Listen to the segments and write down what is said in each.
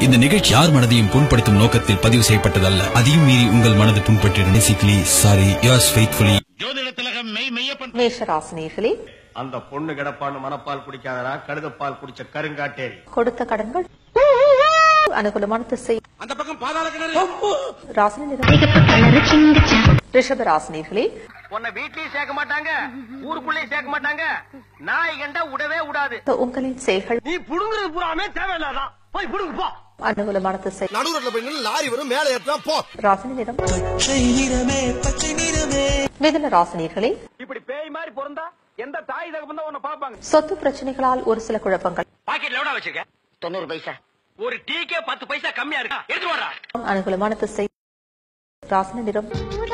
இந்த நிகழ்ச்சி யார் மனதையும் புண்படுத்தும் நோக்கத்தில் பதிவு செய்யப்பட்டதல்ல அதையும் மீறி உங்கள் மனது புண்பட்டிருந்த பேசிக்கலி சாரி யோர்ஸ் ஃபெய்த்ஃபுல்லி ஜோதிட திலகம் மெய் மெய்யப்பன் மேஷராசினியர்களே அந்த பொண்ணு கிடப்பான்னு மனப்பால் குடிக்காதடா கழுதப்பால் குடிச்ச கருங்காட்டேரி கொடுத்த கடன்கள் அனுகூலமான திசை அந்த பக்கம் பாதாள கிணறு ராசினி நிறம் ரிஷப ராசினியர்களே உன்னை வீட்லயும் சேர்க்க மாட்டாங்க ஊருக்குள்ளேயும் சேர்க்க மாட்டாங்க நாய் கண்டா விடவே விடாது உங்களின் செயல்கள் நீ புடுங்குறது பூராமே தேவையில்லாதான் போய் புடுங்கு போ அனுகூலமான திசை நடுவுல போய் நின்னு லாரி வரும் மேல ஏற்றான் போ ராசினி நிறம் மிதுன ராசினியர்களே இப்படி பேய் மாதிரி பிறந்தா எந்த தாய் தகப்பன் தான் உன்னை பாப்பாங்க சொத்து பிரச்சனைகளால் ஒரு சில குழப்பங்கள் பாக்கெட்ல எவ்வளவு வச்சிருக்க தொண்ணூறு பைசா ஒரு டீக்கே பத்து பைசா கம்மியா இருக்கா எடுத்து வாடா அனுகூலமான திசை ராசினி நிறம்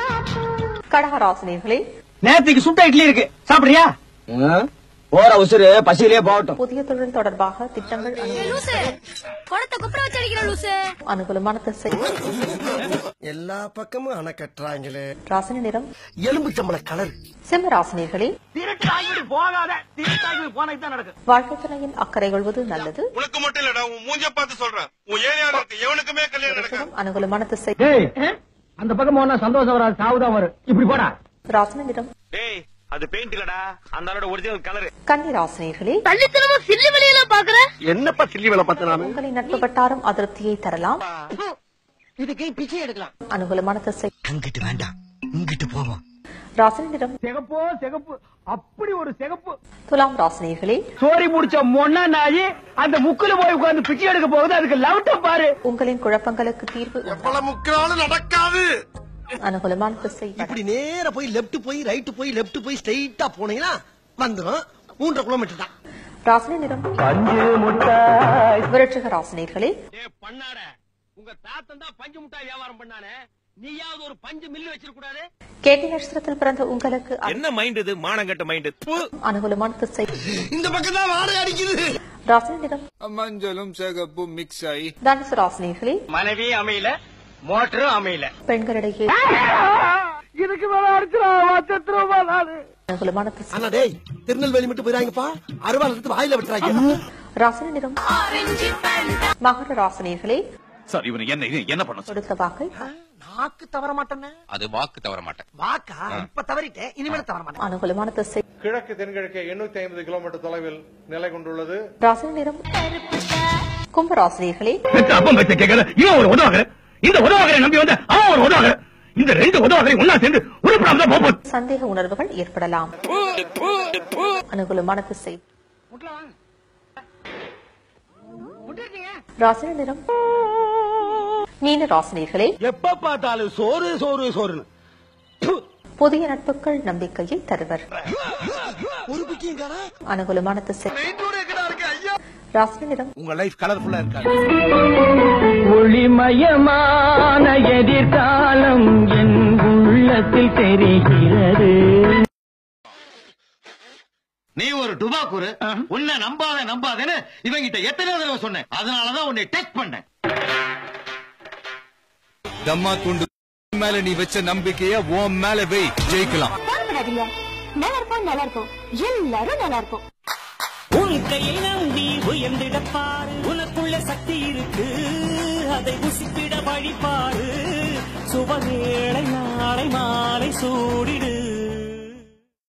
கடக ராசினியர்களே நேத்துக்கு சுட்ட இட்லி இருக்கு சாப்பிடுறியா போற உசுறு பசியிலே போகட்டும் புதிய தொழில் தொடர்பாக திட்டங்கள் அனுகூல- குடத்தை குப்புற வச்சு அடிக்கிற லூசு அனுகூலமான திசை எல்லா பக்கமும் அணை கட்டுறாங்களே ராசினி நிறம் எலும்பு சம்பள கலர் சிம்ம ராசினியர்களே திருட்டு ஆகிட்டு போகாத திருட்டு ஆகிட்டு போனது தான் நடக்கும் வாழ்க்கை துணையின் அக்கறை கொள்வது நல்லது உனக்கு மட்டும் இல்லடா உன் மூஞ்ச பார்த்து சொல்றேன் உன் ஏரியால இருக்க எவனுக்குமே கல்யாணம் நடக்காது ரிஷபம் அனுகூலமான திசை டேய் அந்த பக்கம் போனா சந்தோஷம் வராது சாவுதான் வரும் இப்படி போடா ராசினி நிறம் டேய் அது பெயிண்ட் இல்லடா அந்த ஆளோட ஒரிஜினல் கலர் கன்னி ராசினியர்களே தள்ளித்தனமா சில்லு வெளியில பாக்குற என்னப்பா சில்லி வேலை பார்த்த நானு உங்களின் நட்பு வட்டாரம் அதிருப்தியை தரலாம் இதுக்கு பிச்சை எடுக்கலாம் அனுகூலமான திசை அங்கிட்டு வேண்டாம் இங்கிட்டு போவோம் ராசினி நிறம் சிகப்போ சிகப்பு அப்படி ஒரு சிகப்பு துலாம் ராசினியர்களே சோரி முடிச்ச மொன்னா நாயி அந்த முக்குல போய் உட்கார்ந்து பிச்சை எடுக்க போகுது அதுக்கு லவுட்டம் பாரு உங்களின் குழப்பங்களுக்கு தீர்வு உண்டு. பல முக்காலும் நடக்காது அனுகூலமான திசை இப்படி நேர போய் லெப்ட் போய் ரைட் போய் லெப்ட் போய் ஸ்ட்ரைட்டா போனீங்கன்னா வந்துரும் மூன்றரை கிலோமீட்டர் தான் ராசினி நிறம் பஞ்சு முட்டாய் விருட்சிக ராசினியர்களே ஏ பண்ணாட உங்க தாத்தன் தான் பஞ்சு முட்டாய் வியாபாரம் பண்ணானே நீயாவது ஒரு பஞ்சு மில்லு வச்சிருக்க கூடாது கேட்டி நட்சத்திரத்தில் பிறந்த உங்களுக்கு அ- என்ன மைண்ட் இது மானங்கட்ட மைண்ட் அனுகூலமான திசை இந்த பக்கம் தான் வாடகை அடிக்குது ராசினி நிறம் மஞ்சளும் சிகப்பும் மிக்ஸ் ஆகி தனுசு ராசினியர்களே மனைவி அமையல மோட்டரும் அமையல பெண்களிடையே இதுக்கு மேல அடிச்சிருவா செத்துருவா நானு அனுகூலமான திசை அண்ணா டேய் திருநெல்வேலி மட்டும் போயிராங்கப்பா அருவாள் எடுத்து வாயில விட்டுறாங்க ராசினி நிறம் மகர ராசினியர்களே சார் இவன் என்ன இது என்ன பண்ண கொடுத்த வாக்கை நாக்கு தவற மாட்டேன்னு அது வாக்கு தவற மாட்டேன் வாக்கா இப்ப தவறிட்டேன் இனிமேல் தவற மாட்டேன் அனுகூலமான திசை கிழக்கு தென்கிழக்கு எண்ணூத்தி ஐம்பது கிலோமீட்டர் தொலைவில் நிலை கொண்டுள்ளது ராசினி நிறம் கும்ப ராசினியர்களே பெத்த அப்பம் பெத்த கேட்கல இவன் ஒரு உதவாகற இந்த உதவாகரை நம்பி வந்த அவன் ஒரு உதவாகற இந்த ரெண்டு உதவாகரை ஒன்னா சேர்ந்து உருப்படாம தான் போகும் சந்தேக உணர்வுகள் ஏற்படலாம் அனுகூலமான திசை ராசினி நிறம் மீன ராசினியர்களே எப்ப பார்த்தாலும் சோறு சோறு சோறுன்னு ப்பு. புதிய நட்புகள் நம்பிக்கையை தருவர் ஒரு பிக்கியும் காணா அனுகூலமான திசை ராசினி நிறம் உங்க லைஃப் கலர்ஃபுல்லா இருக்காது ஒளிமயமான எதிர்காலம் என் உள்ளத்தில் தெரிகிறது நீ ஒரு டுபாக்குரு உன்னை நம்பாத நம்பாதேன்னு இவங்கிட்ட எத்தனை தடவை சொன்னேன் அதனாலதான் உன்னை டெஸ்ட் பண்ணேன் தம்மா துண்டு மேல நீ வச்ச நம்பிக்கைய உன் மேல வை ஜெயிக்கலாம் பண்ணாதீங்க நல்லா இருப்போம் நல்லா இருக்கும் எல்லாரும் நல்லா இருக்கும் உன் கையை நம்பி உயர்ந்திடப்பாரு உனக்குள்ள சக்தி இருக்கு அதை உசித்திட வழிபாரு சுபவேளை நாளை மாலை சூடிடு